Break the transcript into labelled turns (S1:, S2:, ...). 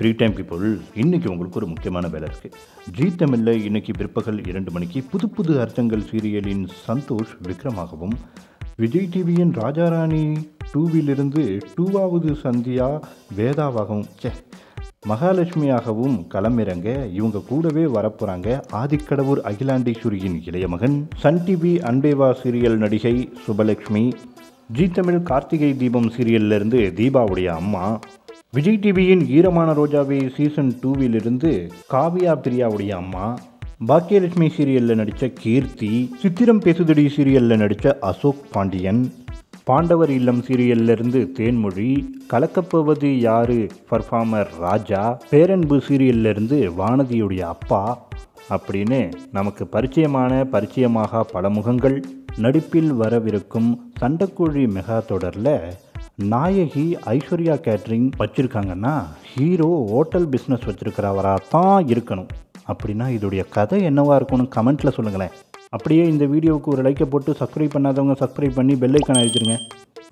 S1: three time people இன்னைக்கு உங்களுக்கு ஒரு முக்கியமான வேலை இருக்கு ஜி தமிழில் இன்னைக்கு பிற்பகல் இரண்டு மணிக்கு புது புது அர்த்தங்கள் சீரியலின் சந்தோஷ் விக்ரமாகவும் விஜய் டிவியின் ராஜாராணி டூவிலிருந்து டூவாவது சந்தியா வேதாவாகவும் ச்சே மகாலட்சுமியாகவும் களமிறங்க இவங்க கூடவே வரப்போறாங்க ஆதிக்கடவுர் அகிலாண்டேஸ்வரியின் இளைய மகன் சன் டிவி அன்பேவா சீரியல் நடிகை சுபலட்சுமி ஜி தமிழ் கார்த்திகை தீபம் சீரியல்ல இருந்து தீபாவுடைய அம்மா விஜய் டிவியின் ஈரமான ரோஜாவே சீசன் டூவிலிருந்து காவியா பிரியாவுடைய அம்மா பாக்கியலட்சுமி சீரியலில் நடித்த கீர்த்தி சித்திரம் பேசுதடி சீரியலில் நடித்த அசோக் பாண்டியன் பாண்டவர் இல்லம் சீரியல்ல இருந்து தேன்மொழி கலக்கப்போவது யாரு பர்ஃபார்மர் ராஜா பேரன்பு சீரியல்ல இருந்து வானதியுடைய அப்பா அப்படின்னு நமக்கு பரிச்சயமான பரிச்சயமாக பல முகங்கள் நடிப்பில் வரவிருக்கும் சண்டைக்கோழி மெகா தொடரில் நாயகி ஐஸ்வர்யா கேட்ரிங் வச்சுருக்காங்கன்னா ஹீரோ ஹோட்டல் பிஸ்னஸ் வச்சுருக்கிறவராக தான் இருக்கணும் அப்படின்னா இதோடைய கதை என்னவா இருக்கும்னு கமெண்ட்டில் சொல்லுங்களேன் அப்படியே இந்த வீடியோவுக்கு ஒரு லைக்கை போட்டு சப்ஸ்கிரைப் பண்ணாதவங்க சப்ஸ்கிரைப் பண்ணி பெல் ஐக்கான் அடிச்சிருங்க